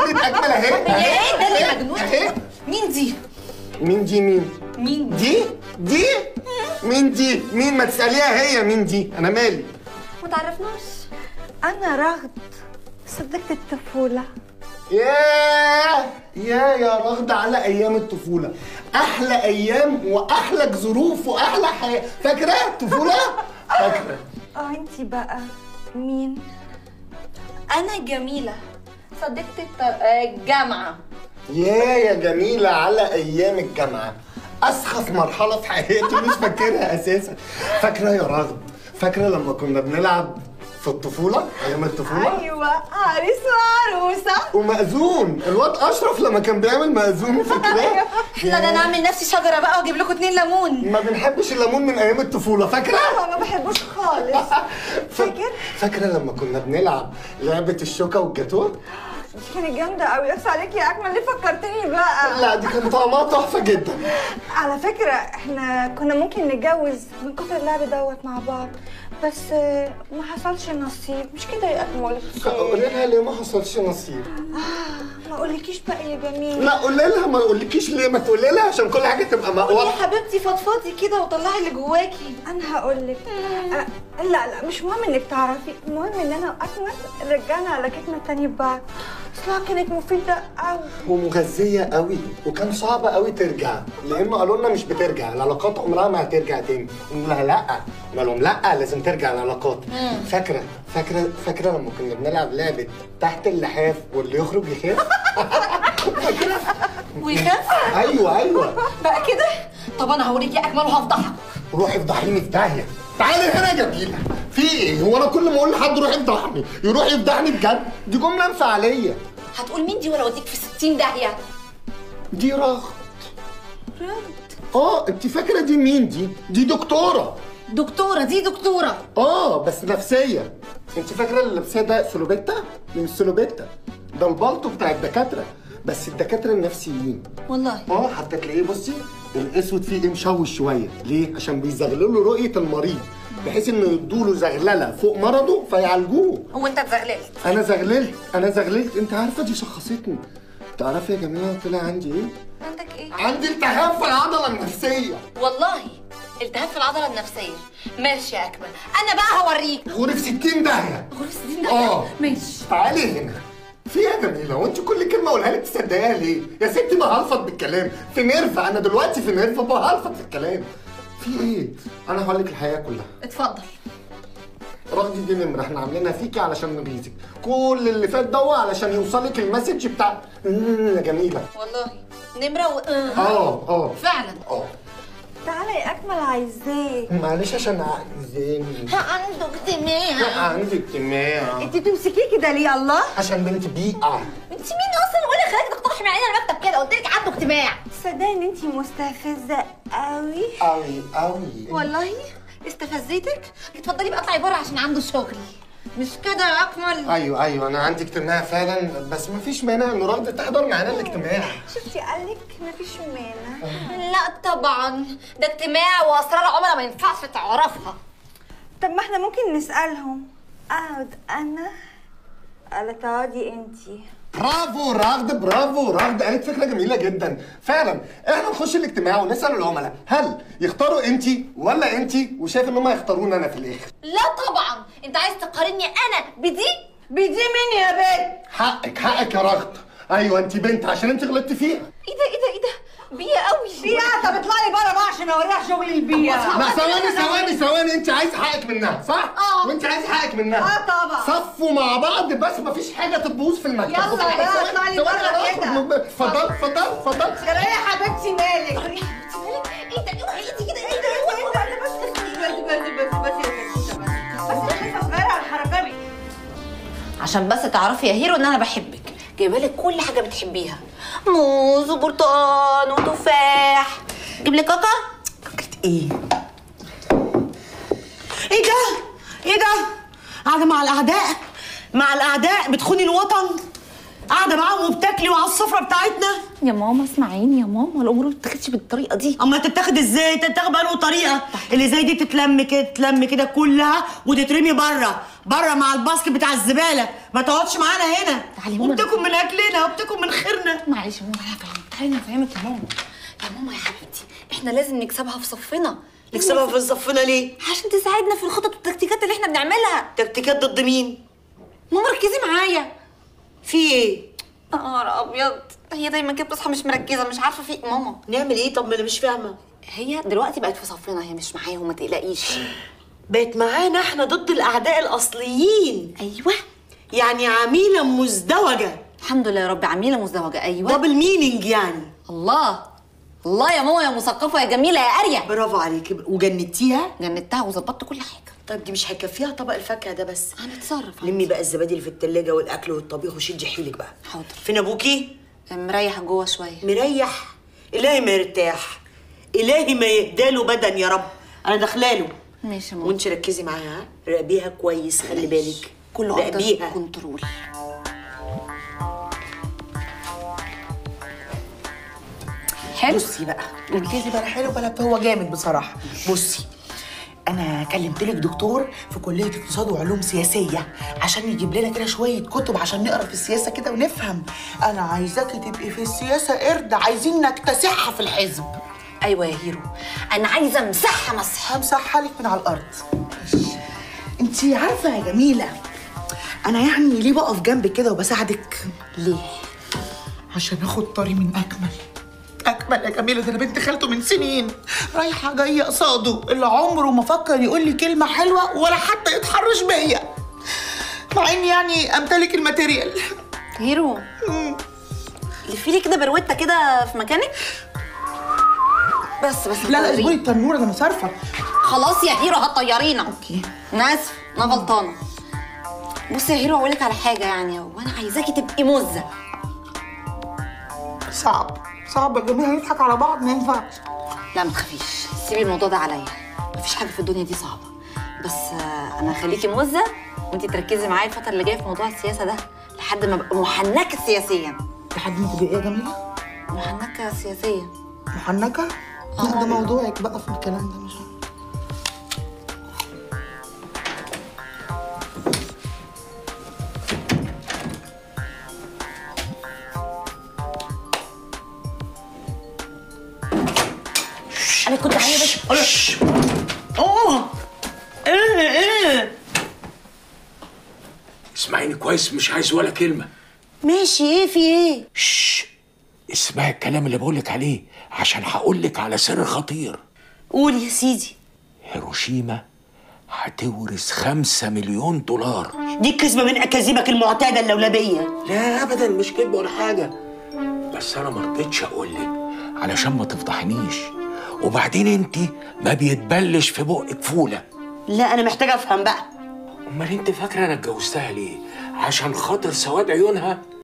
صورة أجمل أهي هي ايه ده اللي مجنون أهي مين دي مين دي مين؟ مين دي؟ دي؟ مين دي؟ مين ما تسأليها هي مين دي؟ أنا مالي ما تعرفناش أنا رغد صدقت الطفولة ياه يا يا رغد على ايام الطفوله احلى ايام واحلى ظروف واحلى حياه فاكره الطفوله فاكره اه انتي بقى مين؟ انا جميله صديقة الت- آه، الجامعه يا يا جميله على ايام الجامعه اسخف مرحله في حياتي مش فاكرها اساسا فاكره يا رغد فاكره لما كنا بنلعب في الطفوله ايام الطفوله أيوة عريس وعروسة ومأذون الواد اشرف لما كان بيعمل مأذون فاكراه لا ده انا اعمل نفسي شجره بقى واجيب لكم اتنين ليمون ما بنحبش الليمون من ايام الطفوله فاكره لا ما بحبوش خالص فاكر؟ فاكره لما كنا بنلعب لعبه الشوكه والجاتوه دي كانت جامدة أوي بس عليك يا أكمل ليه فكرتني بقى؟ لا دي كان طعمها تحفه جدا على فكرة احنا كنا ممكن نتجوز من كتر اللعب دوت مع بعض بس آه، ما حصلش نصيب مش كده يا أكمل قولي لها ليه ما حصلش نصيب ما اقولكيش بقى يا جميل لا قولي لها ما اقولكيش ليه ما تقولي لها عشان كل حاجه تبقى قولي يا مقوى حبيبتي فضفضي كده وطلعي اللي جواكي انا هقولك أه لا لا مش مهم انك تعرفي المهم ان انا واكمل رجعنا على كيكنا تاني ببعض اصلها كانت مفيدة قوي ومغذيه قوي وكان صعب قوي ترجع لانه قالوا لنا مش بترجع العلاقات عمرها ما هترجع تاني قلنا لها لا قلنا لهم لا لازم ترجع العلاقات فاكره فاكره فاكره لما كنا بنلعب لعبه تحت اللحاف واللي يخرج يخاف ويخاف ايوه ايوه بقى كده طب انا هوريكي اكمل وهفضحك روحي افضحيني في داهيه تعالي هنا يا جميله في ايه هو انا كل ما اقول لحد روح افضحني يروح يفضحني بجد دي جمله انفعاليه هتقول مين دي ولا اوديك في 60 داهيه دي رغد اه انت فاكره دي مين دي دي دكتوره دكتوره دي دكتوره اه بس نفسيه انت فاكره اللي لابساه ده سلوبيتا من سلوبيتا ده البلطو بتاع الدكاتره بس الدكاتره النفسيين والله اه حتى تلاقيه بصي الاسود فيه ايه مشوش شويه ليه عشان بيزغللوا رؤيه المريض بحيث انه يدوا له زغلله فوق مرضه فيعالجوه هو انت اتزغللت انا زغللت انا زغللت انت عارفه دي شخصتني تعرفي يا جميله طلع عندي ايه عندك ايه عندي التهاب في العضله النفسيه والله التهاب في العضله النفسيه ماشي يا اكمل انا بقى هوريك غوري في 60 داهيه غرفه دي اه ماشي تعالي هنا في إيه يا جميلة وانت كل كلمة اقولها لك تصدقيها ليه؟ يا ستي بهلفط بالكلام، في نرفة انا دلوقتي في نرفة بهلفط في الكلام. في ايه؟ انا هقول لك الحقيقة كلها. اتفضل رغدي دي نمرة احنا عاملينها فيكي علشان نغيظك. كل اللي فات ده علشان يوصلك المسج بتاع مم، يا جميلة. والله نمره و... آه. اه اه فعلا اه تعالى يا اكمل عايزاك معلش عشان عايزاني عنده اجتماع عندي اجتماع انت تمسكيه كده ليه الله عشان بنت بيئة انت مين اصلا وانا خليك تقترحي معانا المكتب كده قلت لك عنده اجتماع تصدقي ان انت مستفزه قوي قوي قوي والله استفزيتك اتفضلي بقى اطلعي بره عشان عنده شغل مش كده يا اكمل ايوه ايوه انا عندي اجتماع فعلا بس مفيش مانع ان رغدة تحضر معانا الاجتماع شفتي قالك مفيش مانع لا طبعا ده اجتماع واسرار عملاء ما ينفعش تعرفها طب ما احنا ممكن نسالهم اقعد انا ولا تقعدي انتي برافو رغد برافو رغد قالت فكره جميله جدا فعلا احنا نخش الاجتماع ونسال العملاء هل يختاروا انت ولا انت وشايف ان هم يختاروني انا في الاخر لا طبعا انت عايز تقارني انا بدي بدي مين يا بنت حقك حقك يا رغد ايوه انت بنت عشان انت غلطتي فيها ايه ده ايه ده ايه ده بيا قوي بيا طب اطلعي بره بقى عشان اوريها شغل البيئه لا ثواني ثواني ثواني انت عايز حقك منها صح؟ اه. وانت عايز حقك منها اه طبعا. صفوا مع بعض بس مفيش حاجه تبوظ في المكتب يلا ثواني- بقى، ثواني- اطلعي ثواني بره انا كده. اخرج من- اتفضل اتفضل اتفضل جرى يا حبيبتي مالك ايه ده اوعي ايدي كده ايه ده ايه ده ايه ده بس بس بس بس بس بس خايفه صغيره على الحركات دي عشان بس تعرفي يا هيرو ان انا بحبك جايبه لك كل حاجه بتحبيها موز وبرتقال وتفاح جيب لك كاكا كاكا ايه؟ ايه ده؟ ايه ده؟ قاعدة مع الأعداء؟ مع الأعداء بتخوني الوطن؟ قاعدة معاهم وبتاكلي اكلي وعلى السفره بتاعتنا يا ماما اسمعيني يا ماما الامور ما بتتاخدش بالطريقه دي اما تتاخد ازاي تتاخد بأنه طريقه اللي زي دي تتلم كده تتلم كده كلها وتترمي بره بره مع الباسكت بتاع الزباله ما تقعدش معانا هنا تعالي ماما. وبتاكل من اكلنا وبتاكل من خيرنا معلش يا ماما انا هفهمك تعالي نفهمك يا ماما يا ماما يا حبيبتي احنا لازم نكسبها في صفنا نكسبها في صفنا ليه عشان تساعدنا في الخطط والتكتيكات اللي احنا بنعملها تكتيكات ضد مين ماما ركزي معايا في ايه نهار ابيض هي دايما كده بتصحى مش مركزه مش عارفه في إيه. ماما نعمل ايه طب ما انا مش فاهمه هي دلوقتي بقت في صفنا هي مش معاهم ما تقلقيش بقت معانا احنا ضد الاعداء الاصليين ايوه يعني عميله مزدوجه الحمد لله يا رب عميله مزدوجه ايوه دبل مينينج يعني الله الله يا ماما يا مثقفه يا جميله يا قاريه برافو عليكي وجنتيها جنتها وظبطت كل حاجه طيب دي مش هيكفيها طبق الفاكهه ده بس هنتصرف لمي بقى الزبادي اللي في التلاجة والاكل والطبيخ وشدي حيلك بقى حاضر. فين ابوكي مريح جوه شويه مريح الهي ما يرتاح الهي ما يهداله بدن يا رب انا داخلاله ماشي يا ماما وانت ركزي معاها ها؟ راقبيها كويس خلي بالك كله افضل راقبيها كنترول حلو بصي بقى ركزي بقى حلو بلا هو جامد بصراحه بصي انا كلمت لك دكتور في كليه اقتصاد وعلوم سياسيه عشان يجيب لنا كده شويه كتب عشان نقرا في السياسه كده ونفهم انا عايزاكي تبقي في السياسه قرد عايزين نكتسحها في الحزب ايوه يا هيرو انا عايزه امسحها مسح همسحها لك من على الارض انت عارفه يا جميله انا يعني ليه بقف جنبك كده وبساعدك ليه عشان اخد طاري من اكمل اكمل يا جميله ده انا بنت خالته من سنين رايحه جايه قصاده اللي عمره ما فكر يقول لي كلمه حلوه ولا حتى يتحرش بيا مع اني يعني امتلك الماتيريال هيرو لفي لي كده بروته كده في مكانك بس بس لا لا هتطيريني. اصبري التنوره ده انا صارفه خلاص يا هيرو هتطيرينا اوكي انا اسف انا غلطانه بصي يا هيرو هقول لك على حاجه يعني وانا عايزاكي تبقي مزه صعب صعب يا جميله نضحك على بعض ما ينفعش لا ما تخافيش سيبي الموضوع ده عليا مفيش حاجه في الدنيا دي صعبه بس آه، انا هخليكي مزه وانتي تركزي معايا الفتره اللي جايه في موضوع السياسه ده لحد ما ابقى محنكه سياسيا لحد ما تبقي ايه يا جميله محنكه سياسيا محنكه لا ده موضوعك بقى في الكلام ده مش عارفة. انا كنت عايزه بس اه ايه ايه اسمعيني كويس مش عايز ولا كلمة ماشي ايه في ايه شش اسمعي الكلام اللي بقولك عليه عشان هقولك على سر خطير قول يا سيدي هيروشيما هتورث خمسة مليون دولار دي كذبه من اكاذيبك المعتاده اللولبيه لا ابدا مش كذب ولا حاجة بس انا مرضتش اقولك علشان ما تفضحنيش وبعدين انت ما بيتبلش في بقك فولة لا انا محتاجه افهم بقى امال انت فاكرة انا اتجوزتها ليه عشان خاطر سواد عيونها